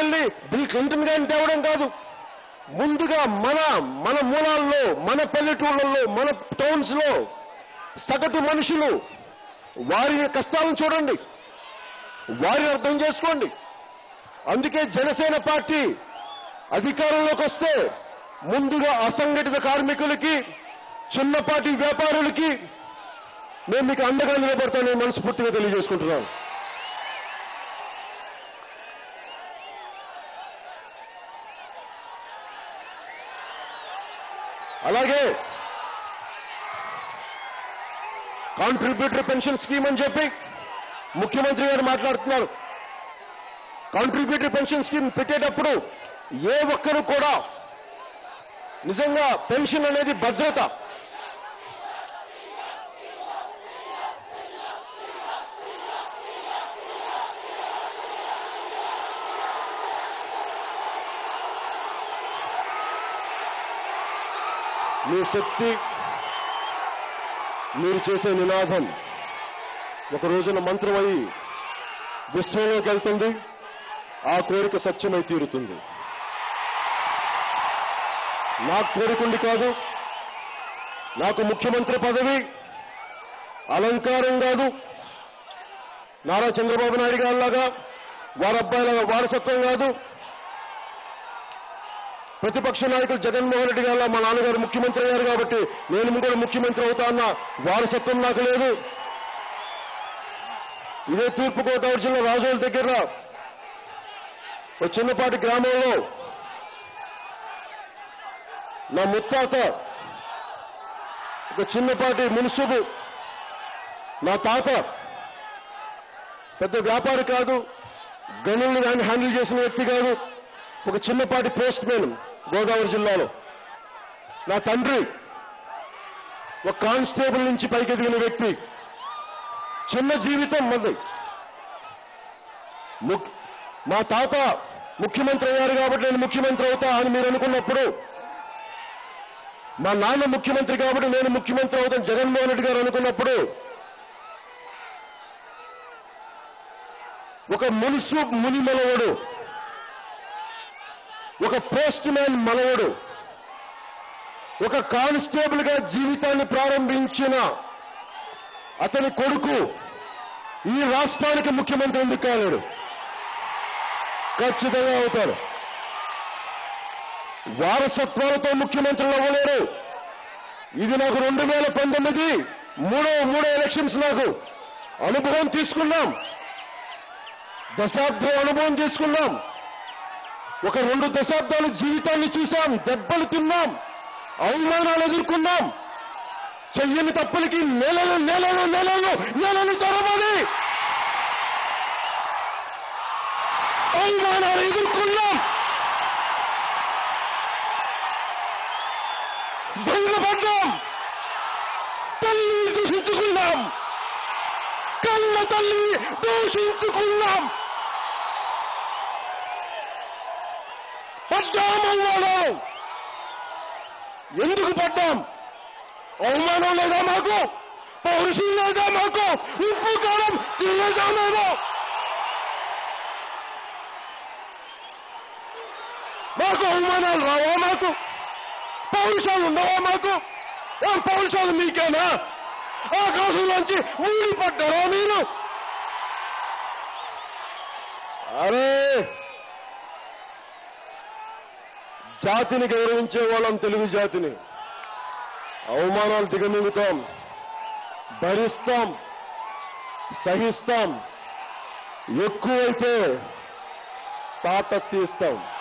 తీసుకెళ్లి bill Clinton గారిని తేవడం కాదు ముందుగా మన మన మూలాల్లో మన పల్లెటూళ్ళల్లో మన టౌన్స్ లో సగటు మనుషులు వారి కష్టాలను చూడండి వారిని అర్థం చేసుకోండి అందుకే జనసేన పార్టీ అధికారంలోకి వస్తే ముందుగా అసంఘటిత కార్మికులకి చిన్నపాటి వ్యాపారులకి మేము మీకు అండగా నిలబడతానని మనస్ఫూర్తిగా తెలియజేసుకుంటున్నాను అలాగే కాంట్రిబ్యూటరీ పెన్షన్ స్కీమ్ అని చెప్పి ముఖ్యమంత్రి గారు మాట్లాడుతున్నారు కాంట్రిబ్యూటరీ పెన్షన్ స్కీమ్ పెట్టేటప్పుడు ఏ ఒక్కరు కూడా నిజంగా పెన్షన్ అనేది భద్రత మీ శక్తి మీరు చేసే నినాదం ఒక రోజున మంత్రమై విశ్వంలోకి వెళ్తుంది ఆ కోరిక సత్యమై తీరుతుంది నాకు కోరికుండి కాదు నాకు ముఖ్యమంత్రి పదవి అలంకారం కాదు నారా చంద్రబాబు నాయుడు గారిలాగా వారి అబ్బాయిల వారసత్వం కాదు ప్రతిపక్ష నాయకులు జగన్మోహన్ రెడ్డి గారు మా నాన్నగారు ముఖ్యమంత్రి అయ్యారు కాబట్టి నేను కూడా ముఖ్యమంత్రి అవుతా అన్న వారసత్వం నాకు లేదు ఇదే తూర్పుగోదావరి జిల్లా రాజోల దగ్గర ఒక చిన్నపాటి గ్రామంలో నా ముత్తాత ఒక చిన్నపాటి మున్సుబు నా తాత పెద్ద వ్యాపారి కాదు గనుల్ని ఆయన హ్యాండిల్ చేసిన వ్యక్తి కాదు ఒక చిన్నపాటి పోస్ట్ మ్యాన్ గోదావరి జిల్లాలో నా తండ్రి ఒక కానిస్టేబుల్ నుంచి పైకెదిగిన వ్యక్తి చిన్న జీవితం మంది ముక్- మా తాత ముఖ్యమంత్రి అయ్యారు కాబట్టి నేను ముఖ్యమంత్రి అవుతా అని మీరు అనుకున్నప్పుడు మా నాన్న ముఖ్యమంత్రి కాబట్టి నేను ముఖ్యమంత్రి అవుతాను జగన్మోహన్ రెడ్డి గారు అనుకున్నప్పుడు ఒక మున్సు ముని మనవడు ఒక పోస్ట్ మ్యాన్ మనవడు ఒక కానిస్టేబుల్ గా జీవితాన్ని ప్రారంభించిన అతని కొడుకు ఈ రాష్ట్రానికి ముఖ్యమంత్రి ఎందుకు కాలేడు ఖచ్చితంగా అవుతారు వారసత్వాలతో ముఖ్యమంత్రులు అవ్వలేరు ఇది నాకు రెండు వేల పంతొమ్మిది మూడో మూడో ఎలక్షన్స్ నాకు అనుభవం తీసుకున్నాం దశాబ్దం అనుభవం తీసుకున్నాం ఒక రెండు దశాబ్దాల జీవితాన్ని చూశాం దెబ్బలు తిన్నాం అవమానాలు ఎదుర్కొన్నాం చెయ్యని తప్పులకి నెలలు నెలలు నెలలు నెలలు తరబడి అవమానాలు ఎదుర్కొన్నాం భంగపడ్డాం తల్లి దూషించుకున్నాం కళ్ళ తల్లి దూషించుకున్నాం పడ్డాం అవమానం ఎందుకు పడ్డాం అవమానం లేదా మాకు పౌరుషం లేదా మాకు ఉప్పు కాలం తెలియదా మేము మాకు అవమానాలు రావా మాకు పౌరుషాలు ఉండవా మాకు ఆ పౌరుషాలు మీకేనా ఆకాశంలోంచి ఊడిపడ్డారా మీరు అరే జాతిని గౌరవించే వాళ్ళం తెలుగు జాతిని అవమానాలు దిగమింగుతాం భరిస్తాం సహిస్తాం ఎక్కువైతే తాట తీస్తాం